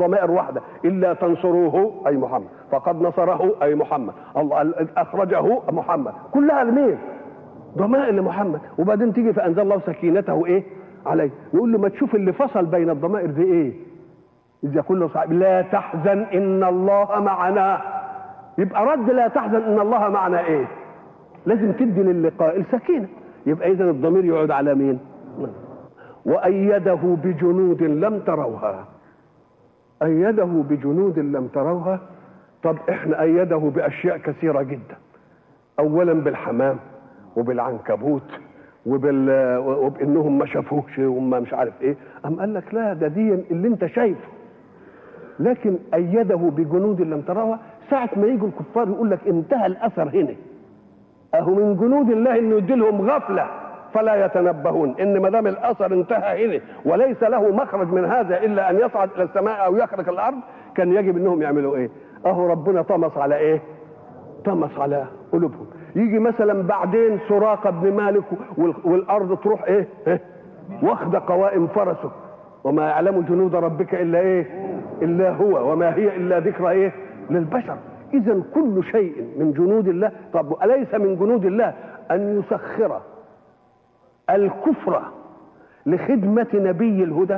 ضمائر واحدة إلا تنصروه أي محمد فقد نصره أي محمد الله أخرجه محمد كلها لمين ضمائر لمحمد وبعدين تيجي فأنزل الله سكينته إيه عليه نقول له ما تشوف اللي فصل بين الضمائر دي إيه إذ يقول له صاحب لا تحزن إن الله معنا يبقى رد لا تحزن إن الله معنا إيه لازم تدي للقائل سكينة يبقى إذا الضمير يقعد على مين وأيده بجنود لم تروها أيده بجنود لم تروها طب احنا أيده بأشياء كثيرة جدا أولا بالحمام وبالعنكبوت وبال... وبانهم ما شافوش وهم مش عارف ايه ام قال لك لا ده دي اللي انت شايفه لكن ايده بجنود لم تروها ساعه ما يجوا الكفار يقول لك انتهى الاثر هنا اهو من جنود الله انه يدي لهم غفله فلا يتنبهون ان ما دام الاثر انتهى هنا وليس له مخرج من هذا الا ان يصعد الى السماء او يخرق الارض كان يجب انهم يعملوا ايه اهو ربنا طمس على ايه طمس على قلوبهم يجي مثلا بعدين سراقه بن مالك والارض تروح ايه, إيه؟ واخده قوائم فرسه وما يعلم جنود ربك الا ايه الا هو وما هي الا ذكرى ايه للبشر اذا كل شيء من جنود الله طب اليس من جنود الله ان يسخر الكفر لخدمة نبي الهدى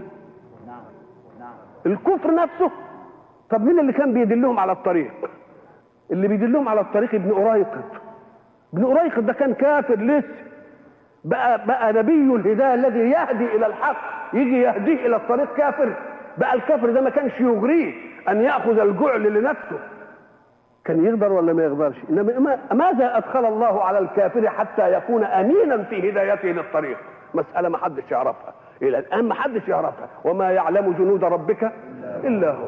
الكفر نفسه طب مين اللي كان بيدلهم على الطريق اللي بيدلهم على الطريق ابن أريقط ابن أريقط ده كان كافر لسه بقى بقى نبي الهداية الذي يهدي إلى الحق يجي يهديه إلى الطريق كافر بقى الكافر ده ما كانش يغريه أن يأخذ الجعل لنفسه كان يقدر ولا ما يقدرش انما ماذا ادخل الله على الكافر حتى يكون امينا في هدايته للطريق مساله ما حدش يعرفها الى الان ما حدش يعرفها وما يعلم جنود ربك الا هو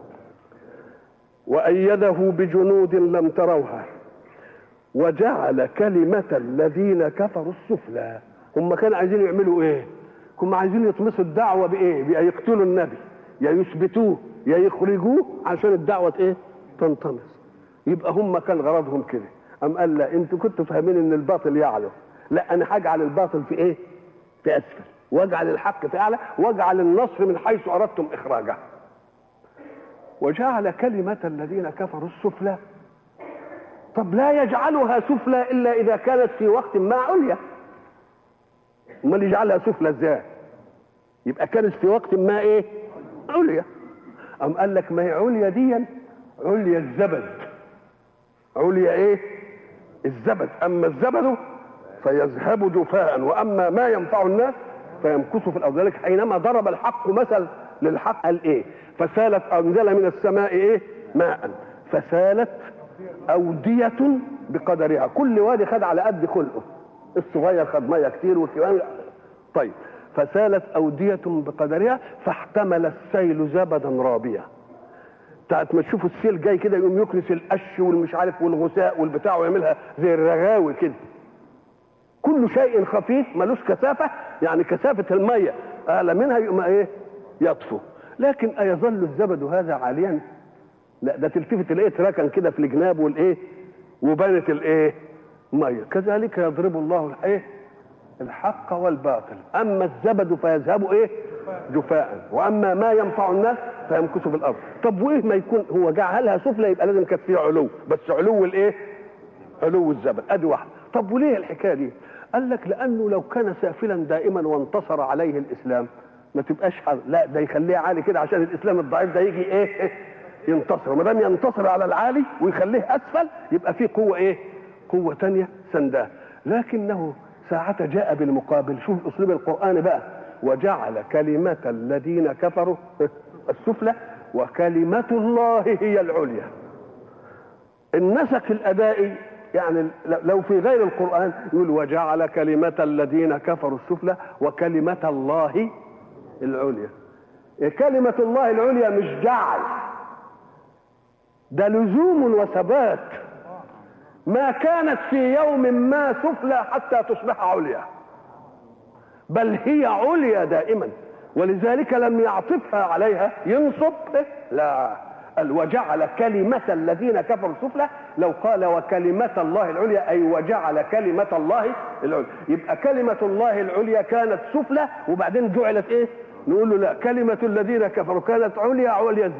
وايده بجنود لم تروها وجعل كلمة الذين كفروا السفلى هم كانوا عايزين يعملوا ايه هم عايزين يطمسوا الدعوة بايه بأن يقتلوا النبي يا يثبتوه يا يخرجوه عشان الدعوة ايه تنطمس يبقى هم كان غرضهم كده أم قال لا انتوا كنتوا فاهمين ان الباطل يعلو لا انا هجعل الباطل في ايه في اسفل واجعل الحق في اعلى واجعل النصر من حيث اردتم اخراجه وجعل كلمة الذين كفروا السفلى طب لا يجعلها سفلى الا اذا كانت في وقت ما عليا امال يجعلها سفلى ازاي يبقى كانت في وقت ما ايه عليا ام قال لك ما هي عليا دي عليا الزبد عليا ايه الزبد اما الزبد فيذهب جفاء واما ما ينفع الناس فيمكث في الارض ذلك حينما ضرب الحق مثل للحق قال ايه فسالت انزل من السماء ايه ماء فسالت اوديه بقدرها كل وادي خد على قد خلقه الصغير خد ميه كتير والكبير طيب فسالت اوديه بقدرها فاحتمل السيل زبدا رابيا بتاعت ما تشوفوا السيل جاي كده يقوم يكنس القش والمش عارف والغثاء والبتاع ويعملها زي الرغاوي كده كل شيء خفيف ملوش كثافه يعني كثافه الميه اعلى منها يقوم ايه يطفو لكن ايظل الزبد هذا عاليا لا ده تلتفت تلاقيه اتركن كده في الجناب والايه وبانت الايه ميه كذلك يضرب الله الايه الحق والباطل اما الزبد فيذهب ايه جفاء واما ما ينفع الناس فيمكث في الارض طب وايه ما يكون هو جعلها سفلى يبقى لازم كانت فيها علو بس علو الايه علو الزبد ادي واحد طب وليه الحكايه دي قال لك لانه لو كان سافلا دائما وانتصر عليه الاسلام ما تبقاش حر. لا ده يخليه عالي كده عشان الاسلام الضعيف ده يجي ايه, إيه ينتصر ما دام ينتصر على العالي ويخليه اسفل يبقى فيه قوه ايه قوه تانية سنداه لكنه ساعة جاء بالمقابل شوف اسلوب القران بقى وجعل كلمة الذين كفروا السفلى وكلمة الله هي العليا النسق الأدائي يعني لو في غير القرآن يقول وجعل كلمة الذين كفروا السفلى وكلمة الله العليا كلمة الله العليا مش جعل ده لزوم وثبات ما كانت في يوم ما سفلى حتى تصبح عليا بل هي عليا دائما ولذلك لم يعطفها عليها ينصب لا قال وجعل كلمة الذين كفروا السفلى لو قال وكلمة الله العليا أي وجعل كلمة الله العليا يبقى كلمة الله العليا كانت سفلى وبعدين جعلت إيه نقول له لا كلمة الذين كفروا كانت عليا عليا